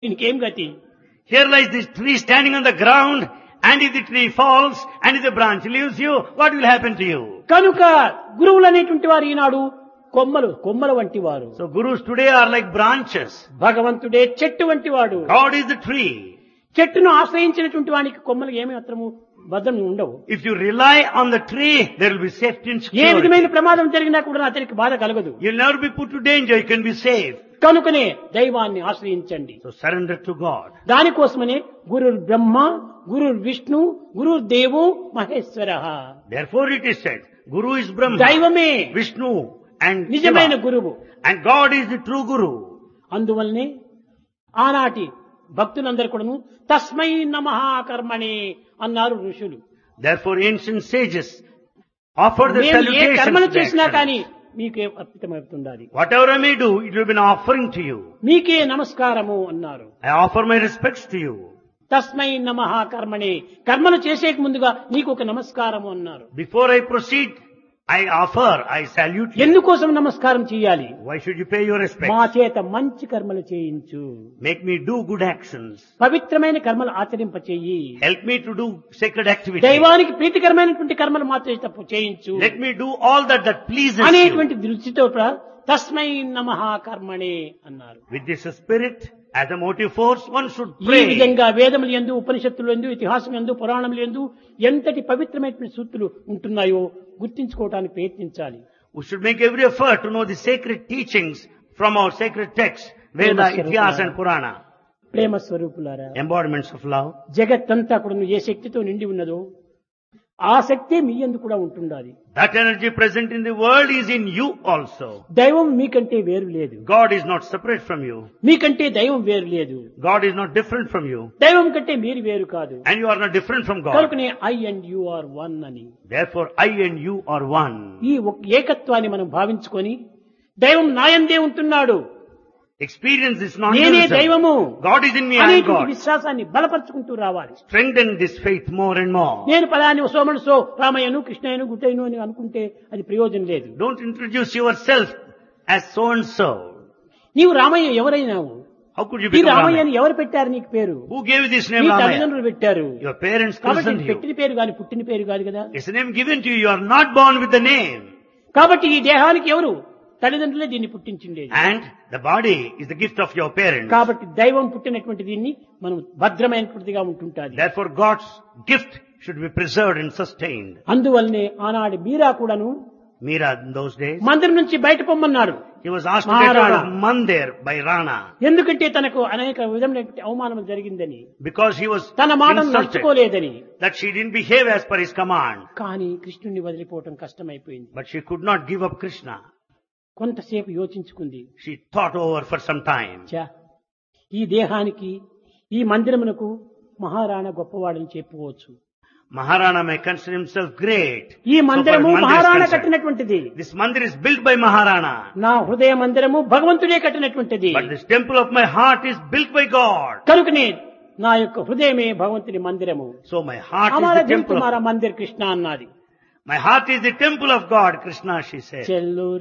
ఇంకేం గతి Here lies this tree standing on the ground, and if the tree falls, and if the branch leaves you, what will happen to you? కనుక గురువులు అనేటువంటి వారు ఈనాడు కొమ్మలు కొమ్మల వంటి వారు So gurus today are like branches. భగవంతుడే చెట్టు వంటి వాడు God is the tree. చెట్టును ఆశ్రయించినటువంటి వానికి కొమ్మలు ఏమి మాత్రము భద్రం ఉండవు If you rely on the tree, there will be safety and A security. విధమైన ప్రమాదం జరిగినా కూడా అతనికి బాధ కలగదు You'll never be put to danger. You can be safe. కనుకనే దైవాన్ని ఆశ్రయించండి So surrender to God. దానికోసమనే గురు బ్రహ్మ గురు విష్ణు గురు దేవు Maheshwara Therefore it is said, Guru is Brahma, దైవమే Vishnu and నిజమైన Shiva. గురువు And God is the true Guru. అందువల్లనే ఆనాటి భక్తులందరూ కూడాను తస్మై నమ కర్మణి అన్నారు ఋషులు Therefore ancient sages offer the మేము ఏ salutations. కర్మలు to చేసినా excellence. కానీ మీకే అర్పితమవుతుండాలి Whatever I may do, it will be an offering to you. మీకే నమస్కారము అన్నారు I offer my respects to you. తస్మై నమ కర్మణి కర్మలు చేసేక ముందుగా నీకు ఒక నమస్కారము అన్నారు Before I proceed, I offer, I salute you. ఎందుకోసం నమస్కారం చేయాలి Why should you pay your respect? మా చేత మంచి కర్మలు చేయించు Make me do good actions. పవిత్రమైన కర్మలు ఆచరింప చెయ్యి Help me to do sacred activities. దైవానికి ప్రీతికరమైనటువంటి కర్మలు మాత్రం తప్పు చేయించు Let me do all that that pleases you. అనేటువంటి దృష్టితో ప్ర- తస్మై నమ కర్మణే అన్నారు With this spirit as a motive force, one should ఈ pray. విధంగా వేదములు ఎందు ఉపనిషత్తులు ఎందు ఇతిహాసం ఎందు పురాణములు ఎందు ఎంతటి పవిత్రమైనటువంటి సూక్తులు ఉంటున్నాయో గుర్తించుకోవడానికి ప్రయత్నించాలి We should make every effort to know the sacred teachings from our sacred texts, Veda, Yes, Itihas sir. and Purana. ప్రేమ స్వరూపులారా Embodiments of love. జగత్తంతా కూడా ఏ శక్తితో నిండి ఉన్నదో ఆ శక్తి మీ ఎందు కూడా ఉంటుండాలి That energy present in the world is in you also. దైవం మీకంటే వేరు లేదు God is not separate from you. మీకంటే దైవం వేరు లేదు God is not different from you. దైవం కంటే మీరు వేరు కాదు And you are not different from God. కనుకనే I and you are one అని Therefore, I and you are one. ఈ ఒక ఏకత్వాన్ని మనం భావించుకొని దైవం నాయందే ఉంటున్నాడు Experience this నేనే non-dualism. దైవము God is in me, I am అనేటువంటి God. విశ్వాసాన్ని బలపరుచుకుంటూ రావాలి Strengthen this faith more and more. నేను పలాని సోమను సో రామయ్యను కృష్ణయ్యను గుట్టయ్యను అని అనుకుంటే అది ప్రయోజనం లేదు Don't introduce yourself as so and so. నీవు రామయ్య ఎవరైనావు How could you ఈ become రామయ్య Ramaya? అని ఎవరు పెట్టారు నీకు పేరు Who gave you this నీ name Ramaya? తల్లిదండ్రులు పెట్టారు Your parents కాబట్టి christened you. పెట్టిన పేరు కాని పుట్టిన పేరు కాదు కదా It's a name given to you. You are not born with the name. కాబట్టి ఈ దేహానికి ఎవరు తల్లిదండ్రులే దీన్ని పుట్టించిండేది And the body is the gift of your parents. కాబట్టి దైవం పుట్టినటువంటి దీన్ని మనం భద్రమైనటువంటిదిగా ఉంటుంటాది Therefore God's gift should be preserved and sustained. అందువల్లనే ఆనాడు మీరా కూడాను Mira in those days, మందిరం నుంచి బయట పొమ్మన్నాడు he was asked to get out Maharana. of Mandir by Rana ఎందుకంటే తనకు అనేక విధమైనటువంటి అవమానం జరిగిందని because he was తన మాటను insulted నడుచుకోలేదని that she didn't behave as per his command. కానీ కృష్ణుని వదిలిపోవటం కష్టమైపోయింది But she could not give up Krishna. కొంతసేపు యోచించుకుంది She thought over for some time. ఛా, ఈ దేహానికి ఈ మందిరమునకు మహారాణా గొప్పవాడని చెప్పుకోవచ్చు Maharana may consider himself great. ఈ So far as మందిరము Mandir is Maharana concerned. కట్టినటువంటిది This mandir is built by Maharana. నా హృదయ మందిరము భగవంతుడే కట్టినటువంటిది But this temple of my heart is built by God. కనుకనే నా యొక్క హృదయమే భగవంతుని మందిరము So my heart is హమారా the Dil temple తుమారా of, Mandir Krishna అన్నది my heart is the temple of God, Krishna, she said. చెల్లు